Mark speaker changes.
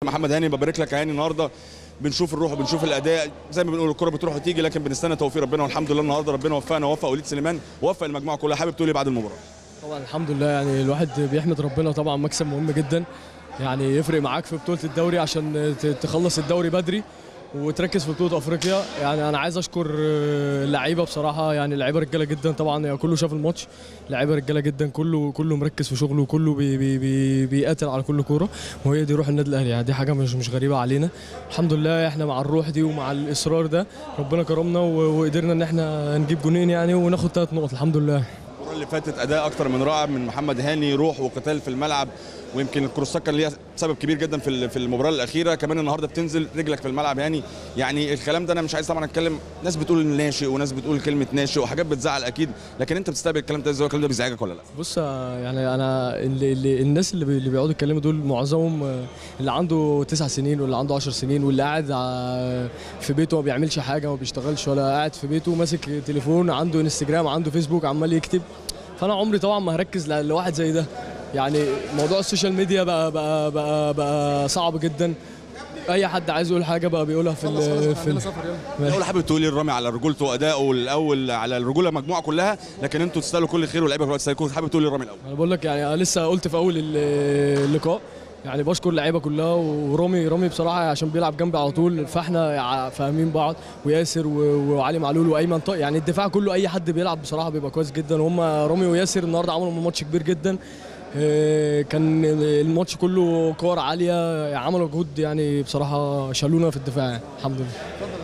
Speaker 1: محمد هاني ببارك لك يا هاني النهارده بنشوف الروح وبنشوف الاداء زي ما بنقول الكره بتروح وتيجي لكن بنستنى توفيق ربنا والحمد لله النهارده ربنا وفقنا ووفق وليد سليمان ووفق المجموعه كلها حابب تقول ايه بعد المباراه
Speaker 2: طبعا الحمد لله يعني الواحد بيحمد ربنا طبعا مكسب مهم جدا يعني يفرق معاك في بطوله الدوري عشان ت- تخلص الدوري بدري وتركز في بطوله افريقيا يعني انا عايز اشكر آه، اللعيبه بصراحه يعني اللعيبه رجاله جدا طبعا يعني كله شاف الماتش لعيبه رجاله جدا كله كله مركز في شغله وكله بي بي بي بيقاتل على كل كوره وهي دي روح النادي الاهلي يعني دي حاجه مش مش غريبه علينا الحمد لله احنا مع الروح دي ومع الاصرار ده ربنا كرمنا و- وقدرنا ان احنا نجيب جونين يعني وناخد ثلاث نقط الحمد لله
Speaker 1: المباراه اللي فاتت اداء اكتر من رائع من محمد هاني روح وقتال في الملعب ويمكن الكروسات كان ليها سبب كبير جدا في ال- في المباراه الاخيره كمان النهارده بتنزل رجلك في الملعب يعني يعني الكلام ده انا مش عايز طبعا اتكلم ناس بتقول ناشئ وناس بتقول كلمه ناشئ وحاجات بتزعل اكيد لكن انت بتستقبل الكلام ده ازاي الكلام ده بيزعجك ولا لا
Speaker 2: بص آه، يعني انا اللي, اللي الناس اللي, بي- اللي بيقعدوا يتكلموا دول معظمهم آه، اللي عنده تسع سنين واللي عنده عشر سنين واللي قاعد آه، في بيته ما بيعملش حاجه ما بيشتغلش ولا قاعد في بيته ماسك تليفون عنده انستجرام عنده فيسبوك عمال يكتب فانا عمري طبعا ما هركز ل- لواحد زي ده يعني موضوع السوشيال ميديا بقى بقى بقى, بقى صعب جدا اي حد عايز يقول حاجه بقى بيقولها في ال- في ال-
Speaker 1: الاول حابب تقول الرامي على رجولته وادائه الاول على الرجوله المجموعه كلها لكن انتوا تستاهلوا كل خير واللعيبه كلها تستاهلوا حابب تقول الرامي الاول
Speaker 2: انا بقول لك يعني أنا لسه قلت في اول ال- اللقاء يعني بشكر اللعيبه كلها ورامي رامي بصراحه عشان بيلعب جنبي على طول فاحنا ع- فاهمين بعض وياسر و- وعلي معلول وايمن طارق يعني الدفاع كله اي حد بيلعب بصراحه بيبقى كويس جدا وهم رامي وياسر النهارده عملوا ماتش كبير جدا آه، كان الماتش كله كور عاليه عملوا جهود يعني بصراحه شالونا في الدفاع يعني. الحمد لله